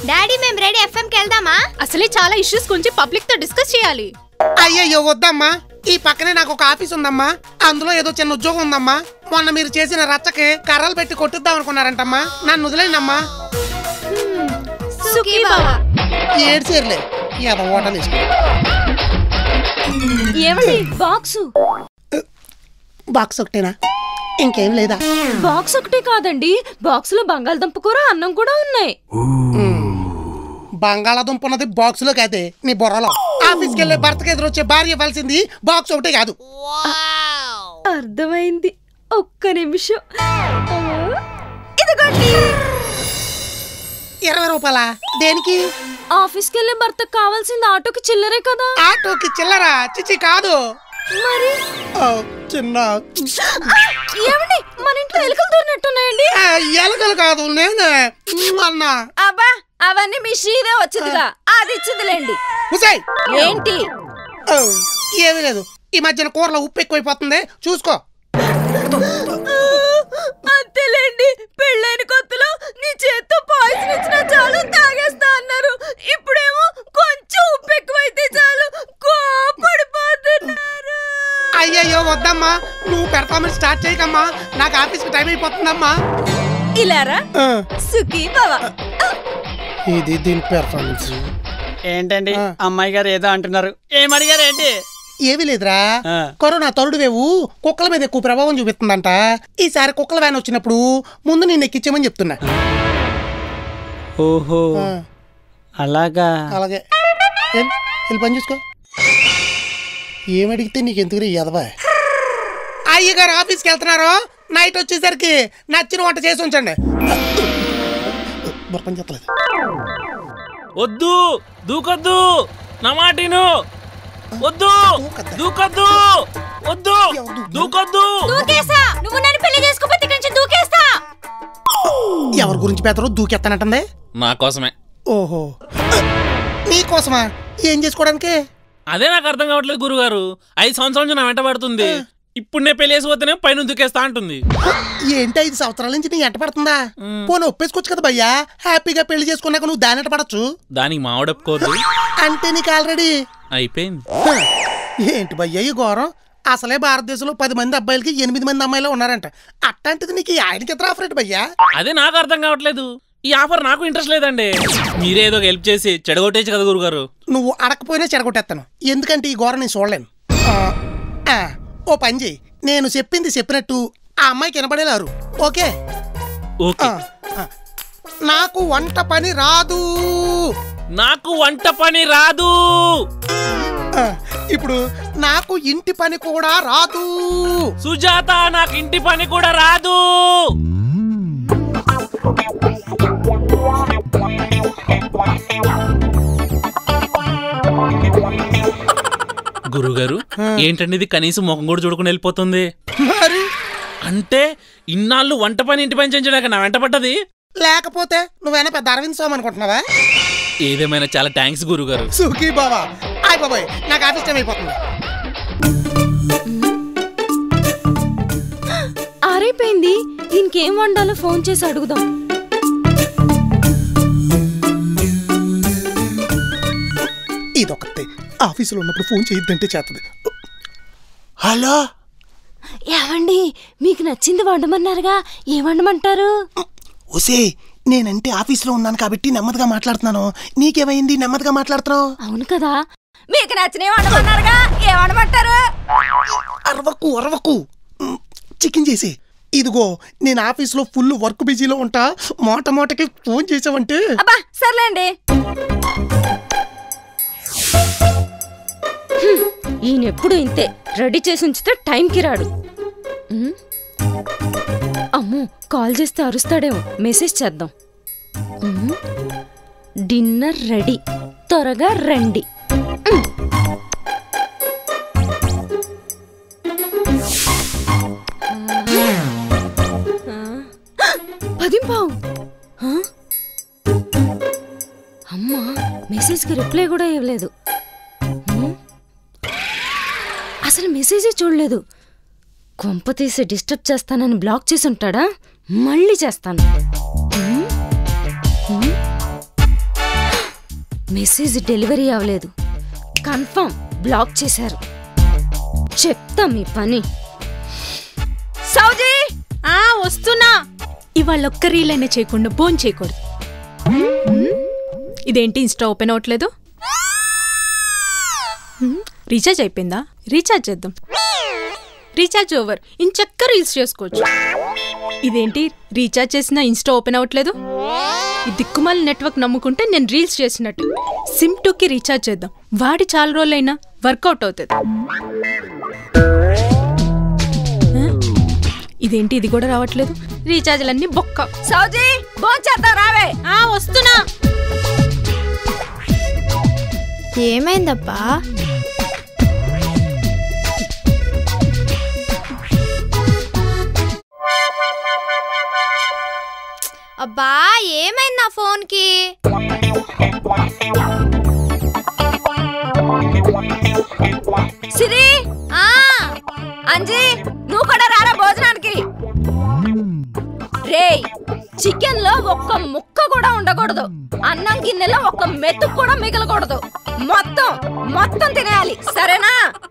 Daddy మేము ready FM కి వెళ్దామా అసలే చాలా ఇష్యూస్ గురించి పబ్లిక్ తో డిస్కస్ చేయాలి అయ్యయ్యో వద్దమ్మా ఈ పక్కనే నాకు ఒక ఆఫీస్ ఉందమ్మా అందులో ఏదో చిన్న ఉద్యోగం ఉందమ్మా మొన్న మీరు చేసిన రచ్చకి కర్రలు పెట్టి కొట్టిద్దాం అనుకున్నారంటమ్మా నన్ను వదిలేనమ్మా సుఖీ బావా ఏడు చేరలే ఏదో ఓటలు ఇష్టం ఏమండి బాక్సు బాక్స్ ఒకటేనా ఇంకేం లేదా బాక్స్ ఒకటే కాదండి బాక్స్ లో బంగాళదుంప కూర అన్నం కూడా ఉన్నాయి బంగాళాదుంప ఉన్నది బాక్స్ లో కాదే నీ బుర్రలో ఆఫీస్కి వెళ్ళే భర్తకి ఎదురొచ్చే భార్య ఇవ్వాల్సింది బాక్స్ ఒకటే కాదు అర్థమైంది ఒక్క నిమిషం ఆ, ఇదిగోండి ఇరవై రూపాయల దేనికి ఆఫీస్కి వెళ్ళే భర్తకు కావాల్సింది ఆటోకి చిల్లరే కదా ఆటోకి చిల్లరా చిచి కాదు మరి ఆ, చిన్న ఏమండి మన ఇంట్లో ఎలుకలు దూరినట్టున్నాయండి ఆ, ఎలకలు కాదు నేనే అన్నా అబ్బా అవన్నీ మీ శ్రీదే వచ్చిందిగా అది ఇచ్చిందిలేండి ఉసాయ్ ఏంటి ఓ, ఏమీ లేదు ఈ మధ్యన కూరలో ఉప్పు ఎక్కువైపోతుంది చూసుకో అంతేలేండి పెళ్ళైన కొత్తలో నీ చేత్తో పాయసం ఇచ్చినా చాలు తాగేస్తా అన్నారు ఇప్పుడేమో కొంచెం ఉప్పు ఎక్కువైతే చాలు కోపడిపోతున్నారు అయ్యయ్యో వద్దమ్మా నువ్వు పెర్ఫార్మెన్స్ స్టార్ట్ చేయకమ్మా నాకు ఆఫీస్కి టైం అయిపోతుందమ్మా ఇలారా ఆ, సుఖీ బావ ఇది దీని పెర్ఫార్మెన్స్ ఏంటండి ఆ. అమ్మాయి గారు ఏదో అంటున్నారు ఏమడిగారు ఏంటి ఏమీ లేదురా ఆ. కరోనా తరుడు వేవు కుక్కల మీద ఎక్కువ ప్రభావం చూపిస్తుందంట ఈసారి కుక్కల వ్యాన్ వచ్చినప్పుడు ముందు నేను ఎక్కించమని చెప్తున్నా ఓహో ఆ, అలాగా అలాగే ఏం? వెళ్ళి పని చూసుకో ఏమడిగితే నీకు ఎందుకు ఎదవా అయ్యగారు ఆఫీస్కి వెళ్తున్నారు నైట్ వచ్చేసరికి నచ్చిన వంట చేసి ఉంచండి బుర్రపని చెప్పలేదు వద్దు దూకొద్దు నా మాటిను వద్దు దూకొద్దా? దూకొద్దు వద్దు దూకొద్దు దూకేసా నువ్వు నన్ను పెళ్లి చేసుకోపోతే ఇక్కడి నుంచి దూకేస్తా ఎవరి గురించి పెద్దరు దూకెత్తానంటుంది నా కోసమే ఓహో నీకోసమా ఏం చేసుకోవడానికి అదే నాకు అర్థం కావట్లేదు గురుగారు ఐదు సంవత్సరాల నుంచి నా వెంట పడుతుంది ఇప్పుడు నేను పెళ్లి వేసిపోతేనే పైన దూకేస్తా అంటుంది ఏంటి ఐదు సంవత్సరాల నుంచి నీ ఎంట పడుతుందా పోనీ ఒప్పేసుకోవచ్చు కదా భయ్యా హ్యాపీగా పెళ్లి చేసుకున్నాక నువ్వు దాని ఎంట పడచ్చు దానికి మావడప్పుకోవద్దు అంటే నీకు ఆల్రెడీ అయిపోయింది హ, ఏంటి భయ్యా ఈ ఘోరం అసలే భారతదేశంలో పది మంది అబ్బాయిలకి ఎనిమిది మంది అమ్మాయిలు ఉన్నారంట అట్లాంటిది నీకు ఈ ఆయనకి ఎത്ര ఆఫర్ ఏంటి భయ్యా అదే నాకు అర్థం కావట్లేదు ఈ ఆఫర్ నాకు ఇంట్రెస్ట్ లేదండి మీరే ఏదో హెల్ప్ చేసి చెడగొట్టేచ్చు కదా గురుగారు నువ్వు అడకపోయినా చెడగొట్టేస్తాను ఎందుకంటే ఈ ఘోరం నేను చూడలేను ఆ, ఆ, ఓ పని చేయి నేను చెప్పింది చెప్పినట్టు ఆ అమ్మాయికి వినబడేలారు ఓకే ఓకే ఆ, ఆ. నాకు వంట పని రాదు నాకు వంట పని రాదు ఆ, ఇప్పుడు నాకు ఇంటి పని కూడా రాదు సుజాత నాకు ఇంటి పని కూడా రాదు గురుగారు ఏంటండి ఇది కనీసం ముఖం కూడా చూడకుండా వెళ్ళిపోతుంది మరి అంటే ఇన్నాళ్ళు వంట పని ఇంటి పని చేయించడానికి నా వెంట పడ్డది లేకపోతే నువ్వేనా పెద్ద అరవింద్ స్వామి అనుకుంటున్నావా ఏదేమైనా చాలా థ్యాంక్స్ గురుగారు సుఖీ బాబా ఆయ్ బాబాయ్ నాకు ఆఫీస్ టైం అయిపోతుంది ఆరైపోయింది దీనికి ఏం వండాలో ఫోన్ చేసి అడుగుదాం ఇదొకతే ఆఫీసులో ఉన్నప్పుడు ఫోన్ చేయొద్దంటే చేస్తుంది హలో ఏవండి మీకు నచ్చింది వండమన్నారుగా ఏం వండమంటారు ఒసే నేనంటే ఆఫీస్లో ఉన్నాను కాబట్టి నెమ్మదిగా మాట్లాడుతున్నాను నీకేమైంది నెమ్మదిగా మాట్లాడుతున్నావు అవును కదా మీకు నచ్చినవి వండమన్నారుగా ఏం వండమంటారు అరవకు అరవకు మ్, చికెన్ చేసి ఇదిగో నేను ఆఫీస్లో ఫుల్ వర్క్ బిజీలో ఉంటా మోట మోటకి ఫోన్ చేసావంటే అబ్బా సర్లేండి హ్మ్, ఈయన ఎప్పుడు ఇంతే రెడీ చేసి ఉంచితే టైంకి రాడు ఉమ్, అమ్మో కాల్ చేస్తే అరుస్తాడేమో మెసేజ్ చేద్దాం ఉమ్, డిన్నర్ రెడీ త్వరగా రండి ఉమ్. పదింపావు ఆ? అమ్మా మెసేజ్కి రిప్లై కూడా ఇవ్వలేదు ఉమ్. అసలు మెసేజే చూడలేదు కొంప తీసి డిస్టర్బ్ చేస్తానని బ్లాక్ చేసి ఉంటాడా మళ్ళీ చేస్తాను ఉమ్. ఉమ్. మెసేజ్ డెలివరీ అవ్వలేదు కన్ఫర్మ్ బ్లాక్ చేశారు చెప్తా మీ పని సౌజీ ఆ వస్తున్నా ఇవాళ ఒక్క రీలైనా చేయకుండా బోన్ చేయకూడదు హ్మ్? ఇదేంటి ఇన్స్టా ఓపెన్ అవ్వట్లేదు హ్మ్? రీఛార్జ్ అయిపోయిందా రీఛార్జ్ చేద్దాం రీఛార్జ్ ఓవర్ ఇంచక్క రీల్స్ చేసుకోవచ్చు ఇదేంటి రీఛార్జ్ చేసినా ఇన్స్టా ఓపెన్ అవ్వట్లేదు ఈ దిక్కుమాల నెట్వర్క్ నమ్ముకుంటే నేను రీల్స్ చేసినట్టు సిమ్ టూకి రీఛార్జ్ చేద్దాం వాడి చాలా రోజులైనా వర్కౌట్ అవుతుంది ఆ? ఇదేంటి ఇది కూడా రావట్లేదు రీఛార్జ్లన్నీ బొక్క సౌజీ బోన్ చేద్దాం రావే ఆ వస్తున్నా ఏమైందబ్బా అబ్బా ఏమైంది నా ఫోన్కి సిరి ఆ అంజీ నువ్వు కూడా రారా భోజనానికి రేయ్ చికెన్ లో ఒక్క ముక్క కూడా ఉండకూడదు అన్నం గిన్నెలో ఒక్క మెతుకు కూడా మిగలకూడదు మొత్తం మొత్తం తినేయాలి సరేనా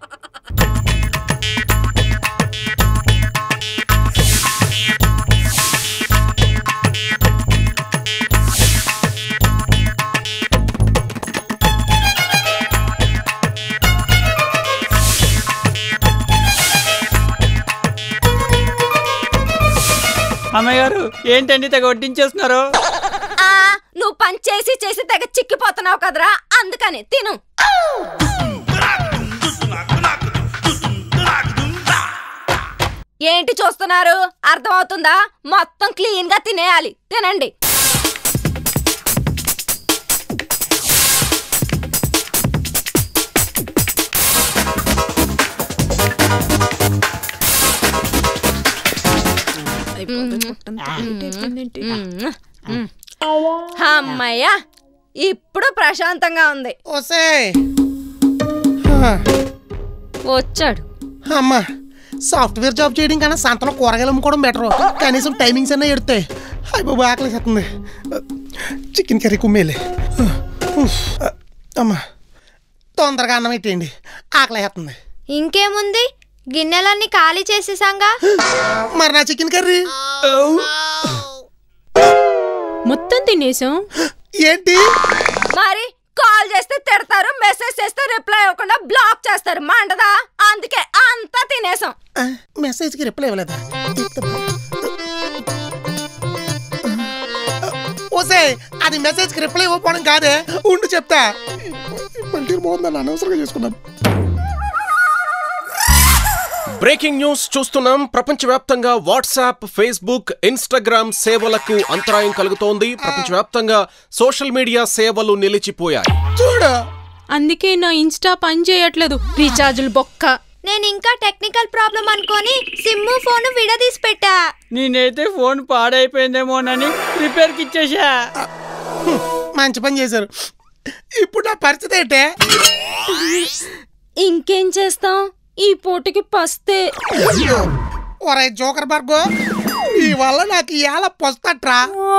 అమ్మాయి గారు ఏంటండి తెగ వడ్డించేస్తున్నారు ఆ నువ్వు పని చేసి చేసి తెగ చిక్కిపోతున్నావు కదరా అందుకని తిను ఏంటి చూస్తున్నారు అర్థమవుతుందా మొత్తం క్లీన్ గా తినేయాలి తినండి అమ్మయ్యా ఇప్పుడు ప్రశాంతంగా ఉంది ఓసే వచ్చాడు అమ్మా సాఫ్ట్వేర్ జాబ్ చేయడం కన్నా సంతలో కూరగాయలు అమ్ముకోవడం బెటర్ కనీసం టైమింగ్స్ అన్నా ఎడతాయి అయ్యి బాబు ఆకలి చేస్తుంది చికెన్ కర్రీ కుమ్మేలే అమ్మా తొందరగా అన్నం పెట్టేయండి ఆకలి వేస్తుంది ఇంకేముంది గిన్నెలన్నీ ఖాళీ చేసేసాంగా మరి నా చికెన్ కర్రీ మొత్తం తినేసాం ఏంటి మరి కాల్ చేస్తే తిడతారు మెసేజ్ చేస్తే రిప్లై ఇవ్వకుండా బ్లాక్ చేస్తారు మండదా అందుకే అంతా తినేసాం ఆ, మెసేజ్కి రిప్లై ఇవ్వలేదా ఓసే అది మెసేజ్కి రిప్లై ఇవ్వకపోవడం కాదే ఉండు చెప్తా మళ్ళీ బాగుందని అనవసరంగా చేసుకున్నాను బ్రేకింగ్ న్యూస్ చూస్తున్నాం ప్రపంచవ్యాప్తంగా వాట్సాప్ ఫేస్బుక్ ఇన్స్టాగ్రామ్ సేవలకు అంతరాయం కలుగుతోంది ప్రపంచవ్యాప్తంగా సోషల్ మీడియా సేవలు నిలిచిపోయాయి చూడు అందుకే నా ఇన్స్టా పని చేయట్లేదు రీఛార్జులు బొక్క నేను ఇంకా టెక్నికల్ ప్రాబ్లం అనుకొని సిమ్ము ఫోను విడదీసి పెట్టా నేనైతే ఫోన్ పాడైపోయిందేమోనని రిపేర్కి ఇచ్చేసా మంచి పని చేశారు ఇప్పుడు నా పరిస్థితి ఏంటే ఇంకేం చేస్తాం ఈ పూటకి పస్తే ఒరే జోకర్ బర్గో ఈ వల్ల నాకు ఇవాళ పొస్తట్రా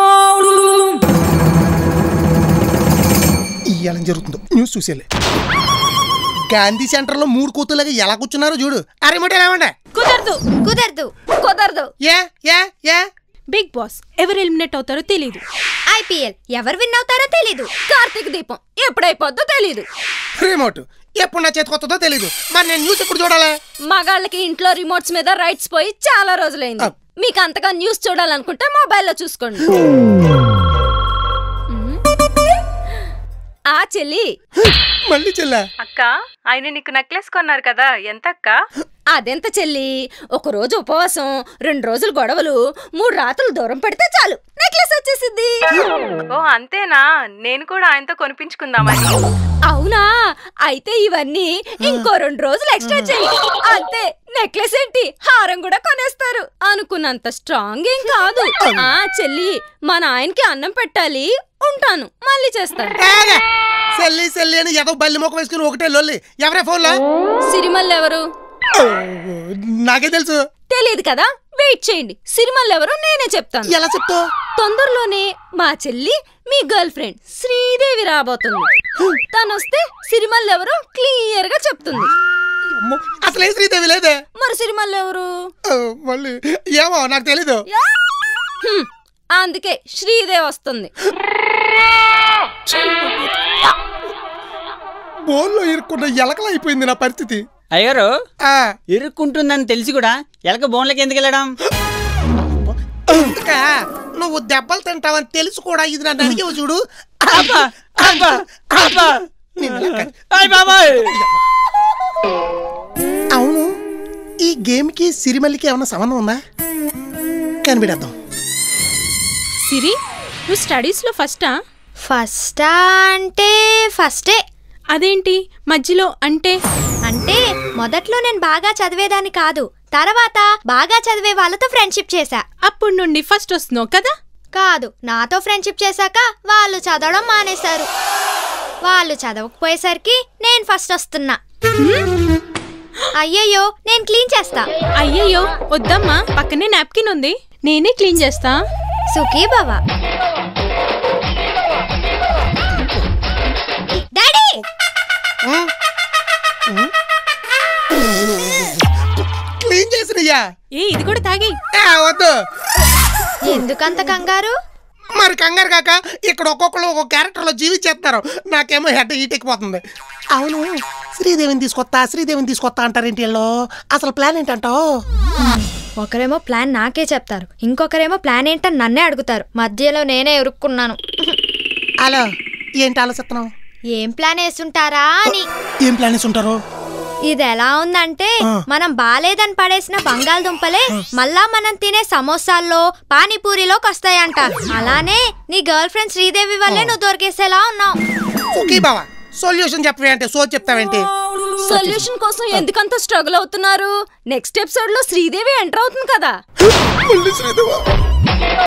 ఇవాళ జరుగుతుందో న్యూస్ చూసేలే గాంధీ సెంటర్లో మూడు కూతురులాగా ఎలా కూర్చున్నారో చూడు అరే ముట్టే లేవండి కుదరదు కుదరదు కుదరదు ఏ ఏ ఏ బిగ్ బాస్ ఎవరు ఎలిమినేట్ అవుతారో తెలియదు ఐపీఎల్ ఎవరు విన్ అవుతారో తెలీదు కార్తీక దీపం ఎప్పుడైపోద్దో తెలీదు రిమోట్ ఎప్పుడు నా చేతికి వస్తుందో తెలీదు మరి నేను న్యూస్ ఎప్పుడు చూడాలి మగాళ్ళకి ఇంట్లో రిమోట్స్ మీద రైట్స్ పోయి చాలా రోజులైంది అప్. మీకు అంతగా న్యూస్ చూడాలనుకుంటే మొబైల్లో చూసుకోండి ఆ చెల్లి మళ్ళీ చెల్లా అక్క ఆయన నీకు నెక్లెస్ కొన్నారు కదా ఎంత అక్క అదెంత చెల్లి ఒక రోజు ఉపవాసం రెండు రోజులు గొడవలు మూడు రాత్రులు దూరం పెడితే చాలు నెక్లెస్ వచ్చేసిద్ది ఓ అంతేనా నేను కూడా ఆయనతో కొనిపించుకుందామని అవునా అయితే ఇవన్నీ ఇంకో రెండు రోజులు ఎక్స్ట్రా చెయ్యి అంతే నెక్లెస్ ఏంటి హారం కూడా కొనేస్తారు అనుకున్నంత స్ట్రాంగ్ ఏం కాదు ఆ చెల్లి మా నాయనకి అన్నం పెట్టాలి ఉంటాను మళ్ళీ చేస్తాను ఆగా. సెల్లి సెల్లి అని ఏదో బల్లి మొక్క వేసుకుని ఒకటే లొల్లి ఎవరే ఫోన్లో సిరిమల్ ఎవరు నాకే తెలుసు తెలియదు కదా వెయిట్ చేయండి సిరిమల్ ఎవరో నేనే చెప్తాను ఎలా చెప్తావు తొందరలోనే మా చెల్లి మీ గర్ల్ ఫ్రెండ్ శ్రీదేవి రాబోతుంది తను వస్తే సిరిమల్ ఎవరో క్లియర్ గా చెప్తుంది అమ్మో, అసలే శ్రీదేవి లేదే మరి సిరిమల్ ఎవరు ఆ, మళ్ళీ ఏమో నాకు తెలీదు హ్మ్, అందుకే శ్రీదేవి వస్తుంది బోన్లో ఇరుక్కున్న ఎలకలు అయిపోయింది నా పరిస్థితి అయ్యారు ఆ, ఇరుక్కుంటుందని తెలిసి కూడా ఎలక బోన్లకి ఎందుకు వెళ్ళడం అందుకా నువ్వు దెబ్బలు తింటావని తెలుసు కూడా ఇది నన్ను అడిగేవు చూడు అబ్బా, అబ్బా, అబ్బా. నిన్ను లెక్క. అయ్ బాబాయ్ అవును ఈ గేమ్కి సిరిమల్లికి ఏమైనా సంబంధం ఉందా కనిపెడేద్దాం సిరి నువ్వు స్టడీస్లో ఫస్టా ఫస్టా అంటే ఫస్టే అదేంటి మధ్యలో అంటే అంటే మొదట్లో నేను బాగా చదివేదాన్ని కాదు తర్వాత బాగా చదివే వాళ్ళతో ఫ్రెండ్షిప్ చేశా అప్పుడు నుండి ఫస్ట్ వస్తున్నావు కదా కాదు నాతో ఫ్రెండ్షిప్ చేశాక వాళ్ళు చదవడం మానేశారు వాళ్ళు చదవకపోయేసరికి నేను ఫస్ట్ వస్తున్నా అయ్యయ్యో నేను క్లీన్ చేస్తా అయ్యయ్యో వద్దమ్మా పక్కనే నాప్కిన్ ఉంది నేనే క్లీన్ చేస్తా సుఖీ బావా డాడీ క్లీన్ చేసినయ్యా ఏ ఇది కూడా తాగి వద్దు ఎందుకంత కంగారు మరి కంగారు కాక ఇక్కడ ఒక్కొక్కరు ఒక్కొక్క క్యారెక్టర్లో జీవించేస్తారు నాకేమో హెడ్ హీట్ ఎక్కిపోతుంది అవును శ్రీదేవిని తీసుకొస్తా శ్రీదేవిని తీసుకొస్తా అంటారేంటి వీళ్ళు అసలు ప్లాన్ ఏంటంటావు ఒకరేమో ప్లాన్ నాకే చెప్తారు ఇంకొకరేమో ప్లాన్ ఏంటని నన్నే అడుగుతారు మధ్యలో నేనే ఇరుక్కున్నాను హలో ఏంటి ఆలోచిస్తున్నావు ఏం ప్లాన్ వేస్తుంటారా అని ఏం ప్లాన్ వేసి ఉంటారు ఇది ఎలా ఉందంటే ఆ. మనం బాలేదని పడేసిన బంగాళదుంపలే మళ్ళా మనం తినే సమోసాల్లో పానీపూరిలోకి వస్తాయంట అలానే నీ గర్ల్ ఫ్రెండ్ శ్రీదేవి వల్లే నువ్వు దొరికేసేలా ఉన్నావు ఓకే బావా సొల్యూషన్ చెప్పవే అంటే సో చెప్తావేంటి సొల్యూషన్ కోసం ఎందుకంత స్ట్రగుల్ అవుతున్నారు నెక్స్ట్ ఎపిసోడ్ లో శ్రీదేవి ఎంటర్ అవుతుంది కదా మళ్ళీ శ్రీదేవా